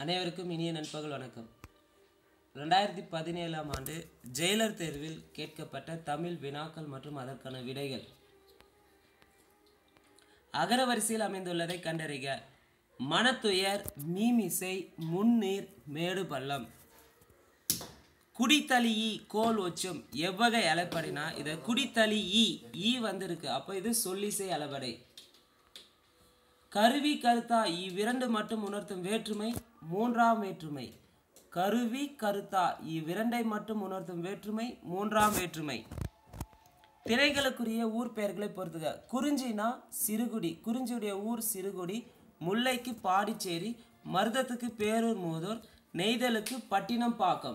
அனைவருக்கும் இனிய நண்பகல் வணக்கம் ரெண்டாயிரத்தி பதினேழாம் ஆண்டு ஜெயிலர் தேர்வில் கேட்கப்பட்ட தமிழ் வினாக்கள் மற்றும் அதற்கான விடைகள் அகரவரிசையில் அமைந்துள்ளதை கண்டறிக மனத்துயர் மீமிசை முன்னீர் மேடு பள்ளம் குடித்தளி கோல் ஒச்சும் எவ்வகை அலைப்படைனா இதை குடித்தளி ஈ ஈ வந்திருக்கு அப்போ இது சொல்லிசை அளபடை கருவி கருத்தா இவ்விரண்டு மட்டும் உணர்த்தும் வேற்றுமை மூன்றாம் வேற்றுமை கருவி கருத்தா இவ்விரண்டை மட்டும் உணர்த்தும் வேற்றுமை மூன்றாம் வேற்றுமை திரைகளுக்குரிய ஊர் பெயர்களை பொறுத்துக குறிஞ்சினா சிறுகுடி குறிஞ்சியுடைய ஊர் சிறுகுடி முல்லைக்கு பாடிச்சேரி மருதத்துக்கு பேரூர் மூதூர் நெய்தலுக்கு பட்டினம் பாக்கம்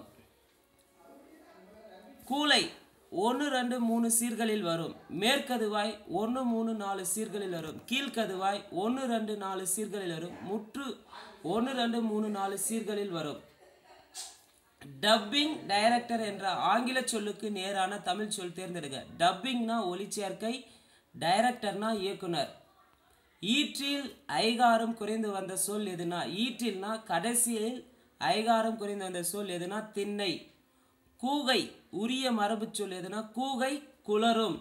கூலை ஒன்று ரெண்டு மூணு சீர்களில் வரும் மேற்கதுவாய் ஒன்று மூணு நாலு சீர்களில் வரும் கீழ்கதுவாய் ஒன்று ரெண்டு நாலு சீர்களில் வரும் முற்று ஒன்று ரெண்டு மூணு நாலு சீர்களில் வரும் டப்பிங் டைரக்டர் என்ற ஆங்கில சொல்லுக்கு நேரான தமிழ் சொல் தேர்ந்தெடுக்க டப்பிங்னா ஒலிச்சேர்க்கை டைரக்டர்னா இயக்குனர் ஈற்றில் ஐகாரம் குறைந்து வந்த சொல் எதுனா ஈற்றில்னா கடைசியில் ஐகாரம் குறைந்து வந்த சொல் எதுனா திண்ணை கூகை உரிய மரபு சொல் எதுனா கூகை குளரும்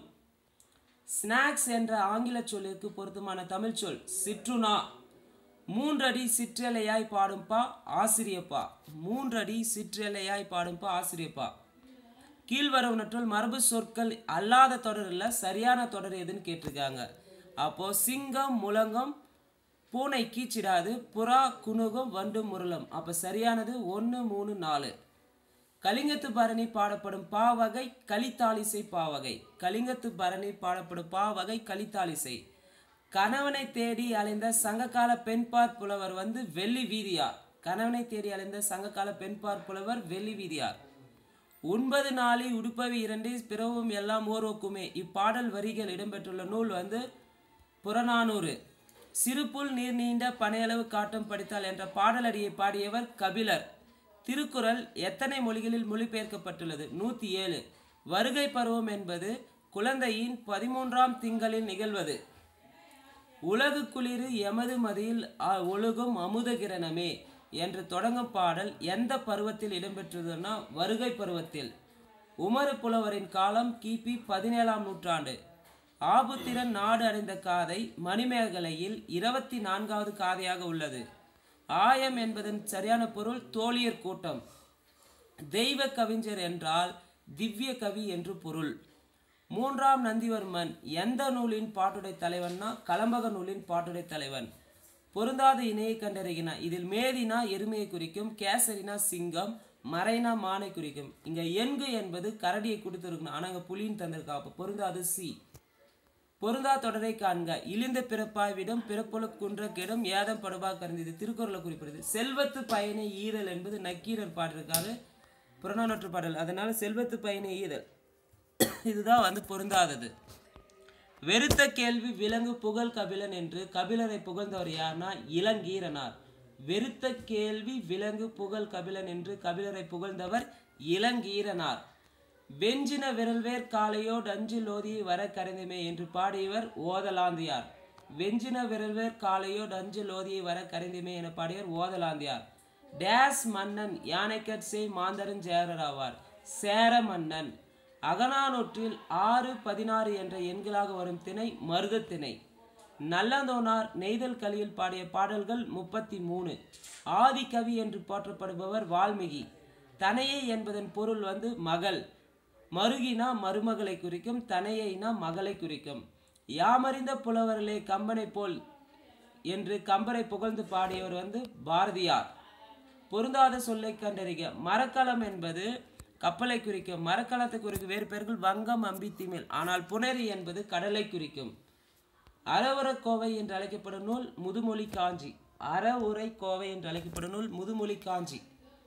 ஸ்நாக்ஸ் என்ற ஆங்கில சொல்லிற்கு பொருத்தமான தமிழ் சொல் சிற்றுணா மூன்றடி சிற்றலையாய் பாடும்பா ஆசிரியப்பா மூன்றடி சிற்றலையாய் பாடும்பா ஆசிரியப்பா கீழ்வரவுனற்றுள் மரபு சொற்கள் அல்லாத தொடர் இல்ல சரியான தொடர் எதுன்னு கேட்டிருக்காங்க அப்போ சிங்கம் முழங்கம் பூனை கீச்சிடாது புறா குணுகம் வண்டு முரளம் அப்போ சரியானது ஒன்று மூணு நாலு கலிங்கத்து பரணி பாடப்படும் பாவகை கலித்தாலிசை பாவகை கலிங்கத்து பரணி பாடப்படும் பாவகை கலித்தாலிசை கணவனை தேடி அலைந்த சங்ககால பெண்பார் புலவர் வந்து வெள்ளி வீதியார் கணவனை தேடி அலைந்த சங்ககால பெண்பார் புலவர் வெள்ளி வீதியார் ஒன்பது நாளை உடுப்பவி இரண்டு பிறவும் எல்லாம் ஓர்வக்குமே இப்பாடல் வரிகள் இடம்பெற்றுள்ள நூல் வந்து புறநானூறு சிறுபுல் நீர் நீண்ட பனையளவு காட்டும் படித்தால் என்ற பாடலடியை பாடியவர் கபிலர் திருக்குறள் எத்தனை மொழிகளில் மொழிபெயர்க்கப்பட்டுள்ளது நூற்றி ஏழு வருகை பருவம் என்பது குழந்தையின் பதிமூன்றாம் திங்களில் நிகழ்வது உலகு குளிரு எமது மதியில் அ- ஒழுகும் அமுத கிரணமே என்று தொடங்கும் பாடல் எந்த பருவத்தில் இடம்பெற்றதுன்னா வருகை பருவத்தில் உமறு புலவரின் காலம் கிபி பதினேழாம் நூற்றாண்டு ஆபுத்திரன் நாடு அடைந்த காதை மணிமேகலையில் இருபத்தி நான்காவது காதையாக உள்ளது ஆயம் என்பதன் சரியான பொருள் தோழியர் கூட்டம் தெய்வ கவிஞர் என்றால் திவ்ய கவி என்று பொருள் மூன்றாம் நந்திவர்மன் எந்த நூலின் பாட்டுடை தலைவன்னா கலம்பக நூலின் பாட்டுடை தலைவன் பொருந்தாத இணையை கண்டறிகினா இதில் மேதினா எருமையை குறிக்கும் கேசரினா சிங்கம் மறைனா மானை குறிக்கும் இங்க எண்கு என்பது கரடியை கொடுத்துருக்கணும் ஆனா இங்க புலின்னு தந்திருக்கா அப்ப பொருந்தாது சி பொருந்தா தொடரை காண்க இழிந்த பிறப்பாய்விடம் பிறப்புல குன்றக்கிடம் ஏதம் படுபா கருந்தது திருக்குறளை குறிப்பிடுது செல்வத்து பயனை ஈரல் என்பது நக்கீரர் பாடிருக்காரு புறநானூற்று பாடல் அதனால செல்வத்து பயனை ஈரல் இதுதான் வந்து பொருந்தாதது வெறுத்த கேள்வி விலங்கு புகழ் கபிலன் என்று கபிலரை புகழ்ந்தவர் யார்னா இளங்கீரனார் வெறுத்த கேள்வி விலங்கு புகழ் கபிலன் என்று கபிலரை புகழ்ந்தவர் இளங்கீரனார் வெஞ்சின விரல்வேர் காலையோ டஞ்சில் ஓதி வர கரைந்துமே என்று பாடியவர் ஓதலாந்தியார் வெஞ்சின விரல்வேர் காலையோ டஞ்சில் ஓதியை வர கரைந்துமே என பாடியவர் ஓதலாந்தியார் டேஸ் மன்னன் யானைக்கட் செய் மாந்தரன் சேரராவார் சேர மன்னன் அகநானூற்றில் ஆறு பதினாறு என்ற எண்களாக வரும் திணை மருதத் திணை நல்லந்தோனார் நெய்தல் கலியில் பாடிய பாடல்கள் முப்பத்தி மூணு ஆதிகவி என்று போற்றப்படுபவர் வால்மீகி தனையை என்பதன் பொருள் வந்து மகள் மருகினா மருமகளை குறிக்கும் தனையைனா மகளை குறிக்கும் யாமறிந்த புலவர்களே கம்பனை போல் என்று கம்பரை புகழ்ந்து பாடியவர் வந்து பாரதியார் பொருந்தாத சொல்லை கண்டறிக மரக்கலம் என்பது கப்பலை குறிக்கும் மரக்கலத்தை குறிக்கும் வேறு பெயர்கள் வங்கம் அம்பி திமில் ஆனால் புனரி என்பது கடலை குறிக்கும் அறவுரை கோவை என்று அழைக்கப்படும் நூல் முதுமொழி காஞ்சி அறவுரை கோவை என்று அழைக்கப்படும் நூல் முதுமொழி காஞ்சி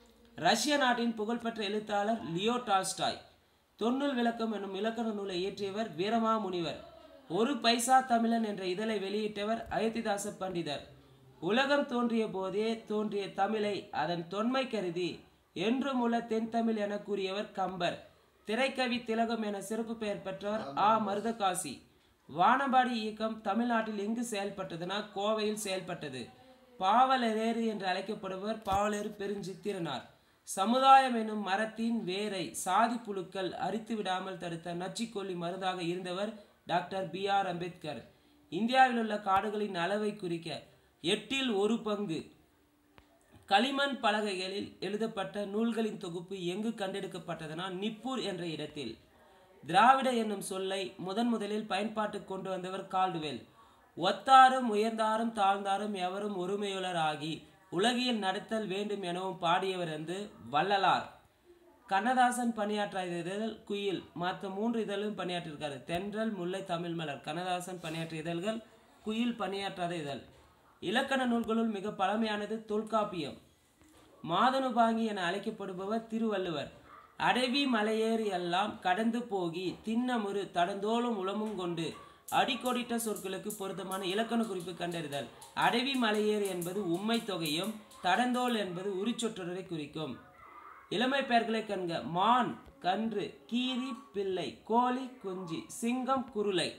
ரஷ்ய நாட்டின் புகழ்பெற்ற எழுத்தாளர் லியோ டால்ஸ்டாய் தொன்னூல் விளக்கம் என்னும் இலக்கண நூலை இயற்றியவர் வீரமா முனிவர் ஒரு பைசா தமிழன் என்ற இதழை வெளியிட்டவர் அயோத்திதாச பண்டிதர் உலகம் தோன்றிய போதே தோன்றிய தமிழை அதன் தொன்மை கருதி என்றும் உள்ள தென்தமிழ் என கூறியவர் கம்பர் திரைக்கவி திலகம் என சிறப்பு பெயர் பெற்றவர் ஆ மருதகாசி வானம்பாடி இயக்கம் தமிழ்நாட்டில் எங்கு செயல்பட்டதுன்னா கோவையில் செயல்பட்டது பாவலரேறு என்று அழைக்கப்படுபவர் பாவலர் பெருஞ்சித்திரனார் சமுதாயம் என்னும் மரத்தின் வேரை சாதி புழுக்கள் அரித்து விடாமல் தடுத்த நச்சுக்கொல்லி மருந்தாக இருந்தவர் டாக்டர் பி ஆர் அம்பேத்கர் இந்தியாவில் உள்ள காடுகளின் அளவை குறிக்க எட்டில் ஒரு பங்கு களிமண் பலகைகளில் எழுதப்பட்ட நூல்களின் தொகுப்பு எங்கு கண்டெடுக்கப்பட்டதுனா நிப்பூர் என்ற இடத்தில் திராவிட என்னும் சொல்லை முதன் முதலில் பயன்பாட்டுக்கு கொண்டு வந்தவர் கால்டுவெல் ஒத்தாரும் உயர்ந்தாரும் தாழ்ந்தாரும் எவரும் ஒருமையுளர் ஆகி உலகில் நடத்தல் வேண்டும் எனவும் பாடியவர் என்று வள்ளலார் கண்ணதாசன் பணியாற்ற இதழ் குயில் மற்ற மூன்று இதழும் பணியாற்றியிருக்காரு தென்றல் முல்லை தமிழ் மலர் கண்ணதாசன் பணியாற்றிய இதழ்கள் குயில் பணியாற்றாத இதழ் இலக்கண நூல்களுள் மிக பழமையானது தொல்காப்பியம் மாதனுபாங்கி என அழைக்கப்படுபவர் திருவள்ளுவர் அடவி மலையேறி எல்லாம் கடந்து போகி திண்ணமுறு தடந்தோளும் உளமும் கொண்டு அடிக்கோடிட்ட சொற்களுக்கு பொருத்தமான இலக்கண குறிப்பு கண்டறிதல் அடவி மலையேறு என்பது உம்மை தொகையும் தடந்தோல் என்பது உரிச்சொற்றரை குறிக்கும் இளமை பெயர்களை கண்க மான் கன்று கீரி பிள்ளை கோழி குஞ்சி சிங்கம் குருளை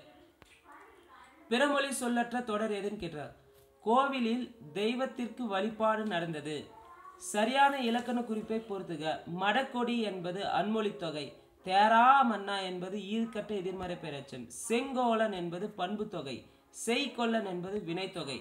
பிறமொழி சொல்லற்ற தொடர் எதுன்னு கேட்டார் கோவிலில் தெய்வத்திற்கு வழிபாடு நடந்தது சரியான இலக்கண குறிப்பை பொறுத்துக மடக்கொடி என்பது அன்மொழி தொகை தேரா மன்னா என்பது ஈர்க்கட்ட எதிர்மறை பெயரச்சம் செங்கோலன் என்பது பண்பு தொகை செய்கொல்லன் என்பது வினைத்தொகை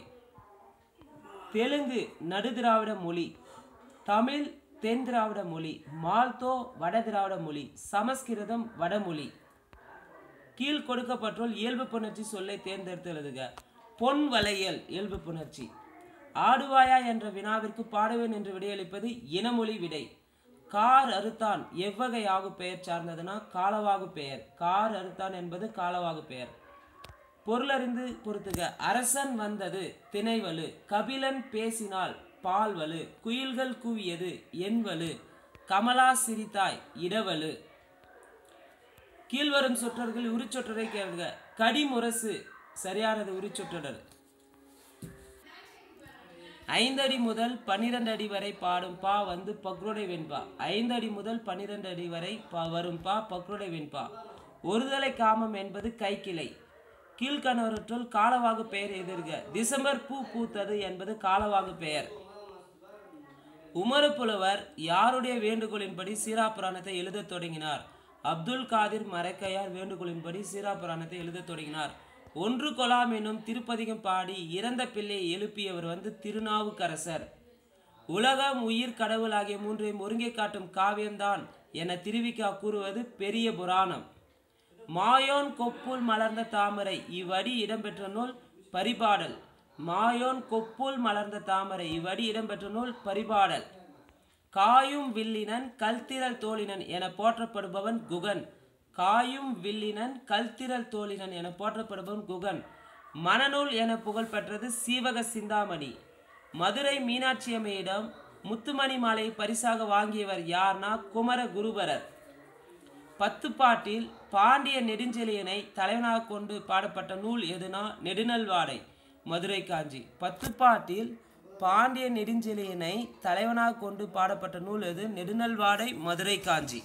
தெலுங்கு நடுதிராவிட மொழி தமிழ் தென் திராவிட மொழி மால்தோ வட திராவிட மொழி சமஸ்கிருதம் வடமொழி கீழ் கொடுக்கப்பட்டுள்ள இயல்பு புணர்ச்சி சொல்லை தேர்ந்தெடுத்து எழுதுக பொன் வளையல் இயல்பு புணர்ச்சி ஆடுவாயா என்ற வினாவிற்கு பாடுவேன் என்று விடையளிப்பது இனமொழி விடை கார் அறுத்தான் எவ்வகை ஆகு பெயர் சார்ந்ததுன்னா காலவாகு பெயர் கார் அறுத்தான் என்பது காலவாகு பெயர் பொருளறிந்து பொறுத்துக அரசன் வந்தது திணைவலு கபிலன் பேசினால் பால்வலு குயில்கள் கூவியது என்வலு கமலா சிரித்தாய் இடவலு கீழ்வரும் சொற்றொர்கள் உரிச்சொற்றரை கேளுங்க கடிமுரசு சரியானது உரிச்சொற்றொடர் ஐந்தடி முதல் பன்னிரண்டு அடி வரை பாடும் பா வந்து பக்ரோடை வெண்பா ஐந்தடி முதல் பன்னிரண்டு அடி வரை பா வரும் பா பக்ரோடை வெண்பா ஒருதலை காமம் என்பது கைக்கிளை கீழ்கணவற்றுள் காலவாகு பெயர் எதிர்க டிசம்பர் பூ பூத்தது என்பது காலவாகு பெயர் உமரு புலவர் யாருடைய வேண்டுகோளின்படி சீரா புராணத்தை எழுதத் தொடங்கினார் அப்துல் காதிர் மரைக்கையார் வேண்டுகோளின்படி சீரா புராணத்தை எழுதத் தொடங்கினார் ஒன்று கொலாம் என்னும் திருப்பதிகம் பாடி இறந்த பிள்ளையை எழுப்பியவர் வந்து திருநாவுக்கரசர் உலகம் உயிர் கடவுள் ஆகிய மூன்றையும் ஒருங்கே காட்டும் காவியம்தான் என திருவிக்கா கூறுவது பெரிய புராணம் மாயோன் கொப்புள் மலர்ந்த தாமரை இவ்வடி இடம்பெற்ற நூல் பரிபாடல் மாயோன் கொப்புள் மலர்ந்த தாமரை இவ்வடி இடம்பெற்ற நூல் பரிபாடல் காயும் வில்லினன் கல்திரல் தோழினன் என போற்றப்படுபவன் குகன் காயும் வில்லினன் கல்திரல் தோழினன் என போற்றப்படுபவன் குகன் மணநூல் என புகழ் பெற்றது சீவக சிந்தாமணி மதுரை மீனாட்சி அம்மையிடம் முத்துமணி மாலையை பரிசாக வாங்கியவர் யார்னா குமர குருபரர் பத்து பாட்டில் பாண்டிய நெடுஞ்செழியனை தலைவனாக கொண்டு பாடப்பட்ட நூல் எதுனா நெடுநல்வாடை மதுரை காஞ்சி பத்து பாட்டில் பாண்டிய நெடுஞ்செழியனை தலைவனாக கொண்டு பாடப்பட்ட நூல் எது நெடுநல்வாடை மதுரை காஞ்சி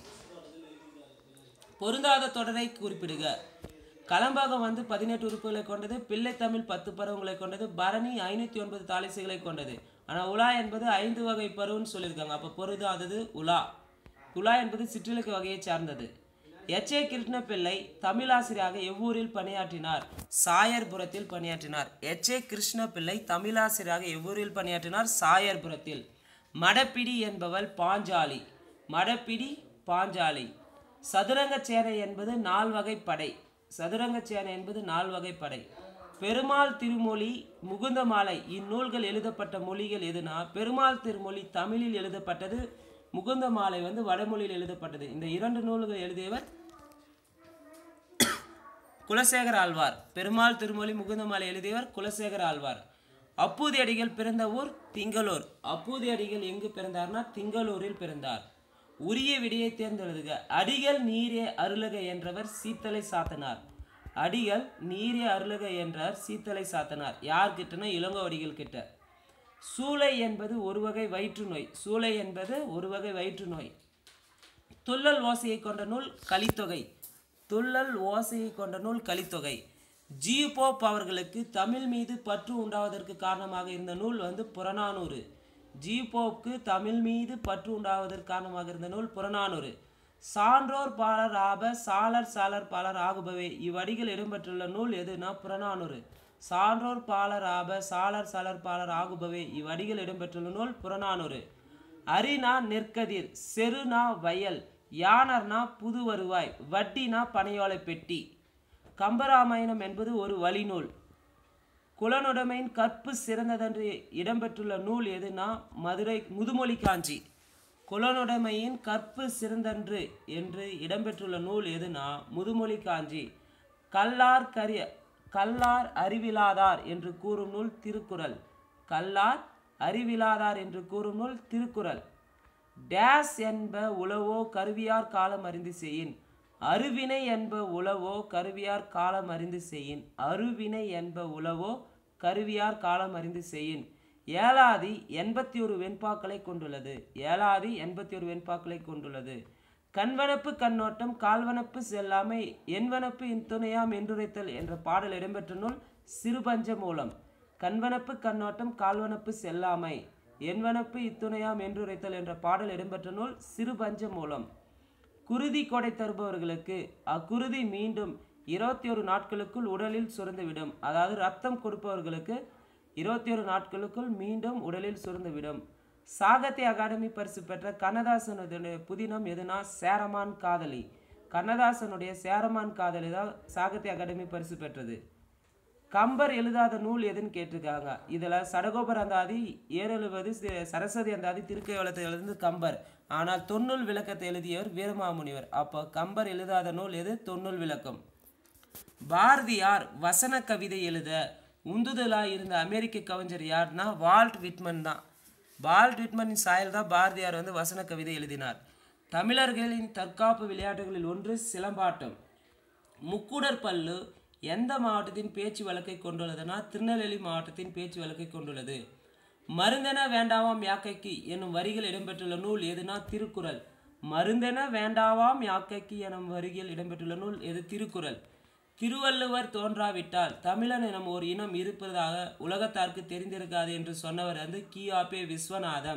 பொருந்தாத தொடரை குறிப்பிடுக களம்பாகம் வந்து பதினெட்டு உறுப்புகளை கொண்டது பிள்ளைத்தமிழ் பத்து பருவங்களை கொண்டது பரணி ஐநூற்றி ஒன்பது தாலிசைகளை கொண்டது ஆனால் உலா என்பது ஐந்து வகை பருவம்னு சொல்லியிருக்காங்க அப்போ பொருந்தாதது உலா உலா என்பது சிற்றிலக்கு வகையை சார்ந்தது எச் ஏ கிருஷ்ணபிள்ளை தமிழாசிரியராக எவ்வூரில் பணியாற்றினார் சாயர்புரத்தில் பணியாற்றினார் எச் ஏ கிருஷ்ணபிள்ளை தமிழாசிரியராக எவ்வூரில் பணியாற்றினார் சாயர்புரத்தில் மடப்பிடி என்பவள் பாஞ்சாலி மடப்பிடி பாஞ்சாலி சதுரங்க சேனை என்பது நால்வகை படை சதுரங்க சேனை என்பது நால்வகை படை பெருமாள் திருமொழி முகுந்தமாலை இந்நூல்கள் எழுதப்பட்ட மொழிகள் எதுனா பெருமாள் திருமொழி தமிழில் எழுதப்பட்டது முகுந்தமாலை வந்து வடமொழியில் எழுதப்பட்டது இந்த இரண்டு நூல்கள் எழுதியவர் குலசேகர ஆழ்வார் பெருமாள் திருமொழி முகுந்தமாலை எழுதியவர் குலசேகர ஆழ்வார் அப்பூதி அடிகள் பிறந்த ஊர் திங்களூர் அப்பூதி அடிகள் எங்கு பிறந்தார்னா திங்களூரில் பிறந்தார் உரிய விடையை தேர்ந்தெழுதுக அடிகள் நீரே அருளக என்றவர் சீத்தலை சாத்தனார் அடிகள் நீரே அருளக என்றார் சீத்தலை சாத்தனார் யார்கிட்டனா இளங்கோவடிகள் கிட்ட சூளை என்பது ஒரு வகை வயிற்று நோய் சூளை என்பது ஒரு வகை வயிற்று நோய் துள்ளல் ஓசையை கொண்ட நூல் கலித்தொகை துள்ளல் ஓசையை கொண்ட நூல் கலித்தொகை ஜியு போப் அவர்களுக்கு தமிழ் மீது பற்று உண்டாவதற்கு காரணமாக இருந்த நூல் வந்து புறநானூறு ஜியு போப்க்கு தமிழ் மீது பற்று உண்டாவதற்கு காரணமாக இருந்த நூல் புறநானூறு சான்றோர் பாலர் ஆப சாலர் சாலர் பாலர் ஆகுபவே இவ்வடிகள் இடம்பெற்றுள்ள நூல் எதுனா புறநானூறு சான்றோர் பாலர் ஆப சாலர் சாலர் பாலர் ஆகுபவே இவ்வடிகள் இடம்பெற்றுள்ள நூல் புறநானூறு அரினா நெற்கதிர் செருனா வயல் யானர்னா புது வருவாய் வட்டினா பனையோலை பெட்டி கம்பராமாயணம் என்பது ஒரு வழிநூல் குலனுடைமையின் கற்பு சிறந்ததென்று இடம்பெற்றுள்ள நூல் எதுனா மதுரை முதுமொழி காஞ்சி குலனுடைமையின் கற்பு சிறந்தன்று என்று இடம்பெற்றுள்ள நூல் எதுனா முதுமொழி காஞ்சி கல்லார் கரிய கல்லார் அறிவிலாதார் என்று கூறும் நூல் திருக்குறள் கல்லார் அறிவிலாதார் என்று கூறும் நூல் திருக்குறள் டேஸ் என்ப உளவோ கருவியார் காலம் அறிந்து செய்யின் அருவினை என்ப உளவோ கருவியார் காலம் அறிந்து செய்யின் அருவினை என்ப உளவோ கருவியார் காலம் அறிந்து செய்யின் ஏலாதி எண்பத்தி ஒரு வெண்பாக்களை கொண்டுள்ளது ஏலாதி எண்பத்தி ஒரு வெண்பாக்களை கொண்டுள்ளது கண்வனப்பு கண்ணோட்டம் கால்வனப்பு செல்லாமை என்வனப்பு இன்துணையாம் என்றுரைத்தல் என்ற பாடல் இடம்பெற்ற நூல் சிறுபஞ்ச மூலம் கண்வனப்பு கண்ணோட்டம் கால்வனப்பு செல்லாமை என்வனப்பு இத்துணையாம் என்றுரைத்தல் என்ற பாடல் இடம்பெற்ற நூல் சிறுபஞ்ச மூலம் குருதி கொடை தருபவர்களுக்கு அக்குருதி மீண்டும் இருபத்தி ஒரு நாட்களுக்குள் உடலில் சுரந்துவிடும் அதாவது ரத்தம் கொடுப்பவர்களுக்கு இருபத்தி ஒரு நாட்களுக்குள் மீண்டும் உடலில் சுரந்துவிடும் சாகித்ய அகாடமி பரிசு பெற்ற கண்ணதாசனுடைய புதினம் எதுனா சேரமான் காதலி கண்ணதாசனுடைய சேரமான் காதலி தான் சாகித்ய அகாடமி பரிசு பெற்றது கம்பர் எழுதாத நூல் எதுன்னு கேட்டிருக்காங்க இதில் சடகோபர் அந்தாதி ஏறெழுவது சி- சரஸ்வதி அந்தாதி திருக்கைவளத்தை எழுந்து கம்பர் ஆனால் தொன்னூல் விளக்கத்தை எழுதியவர் வீரமாமுனிவர் அப்போ கம்பர் எழுதாத நூல் எது தொன்னூல் விளக்கம் பாரதியார் வசன கவிதை எழுத உந்துதலாக இருந்த அமெரிக்க கவிஞர் யார்னா வால்ட் விட்மன் தான் வால்ட் விட்மனின் சாயல் தான் பாரதியார் வந்து வசன கவிதை எழுதினார் தமிழர்களின் தற்காப்பு விளையாட்டுகளில் ஒன்று சிலம்பாட்டம் முக்குடர் பல்லு எந்த மாவட்டத்தின் பேச்சு வழக்கை கொண்டுள்ளதுன்னா திருநெல்வேலி மாவட்டத்தின் பேச்சு வழக்கை கொண்டுள்ளது மருந்தென வேண்டாவாம் யாக்கைக்கு என்னும் வரிகள் இடம்பெற்றுள்ள நூல் எதுனா திருக்குறள் மருந்தென வேண்டாவாம் யாக்கைக்கு எனும் வரிகள் இடம்பெற்றுள்ள நூல் எது திருக்குறள் திருவள்ளுவர் தோன்றாவிட்டால் தமிழன் எனும் ஒரு இனம் இருப்பதாக உலகத்தாருக்கு தெரிந்திருக்காது என்று சொன்னவர் வந்து கியாபே விஸ்வநாதம்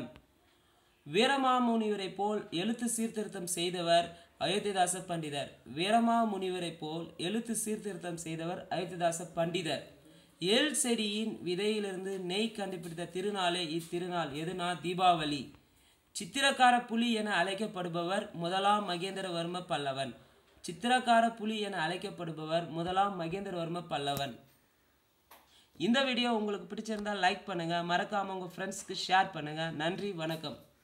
வீரமாமுனிவரை போல் எழுத்து சீர்திருத்தம் செய்தவர் அயோத்திதாச பண்டிதர் வீரமாமுனிவரை போல் எழுத்து சீர்திருத்தம் செய்தவர் அயோத்திதாச பண்டிதர் எல் செடியின் விதையிலிருந்து நெய் கண்டுபிடித்த திருநாளே இத்திருநாள் எதுனா தீபாவளி சித்திரக்கார புலி என அழைக்கப்படுபவர் முதலாம் மகேந்திரவர்ம பல்லவன் சித்திரக்கார புலி என அழைக்கப்படுபவர் முதலாம் மகேந்திரவர்ம பல்லவன் இந்த வீடியோ உங்களுக்கு பிடிச்சிருந்தா லைக் பண்ணுங்க மறக்காம உங்க ஃப்ரெண்ட்ஸ்க்கு ஷேர் பண்ணுங்க நன்றி வணக்கம்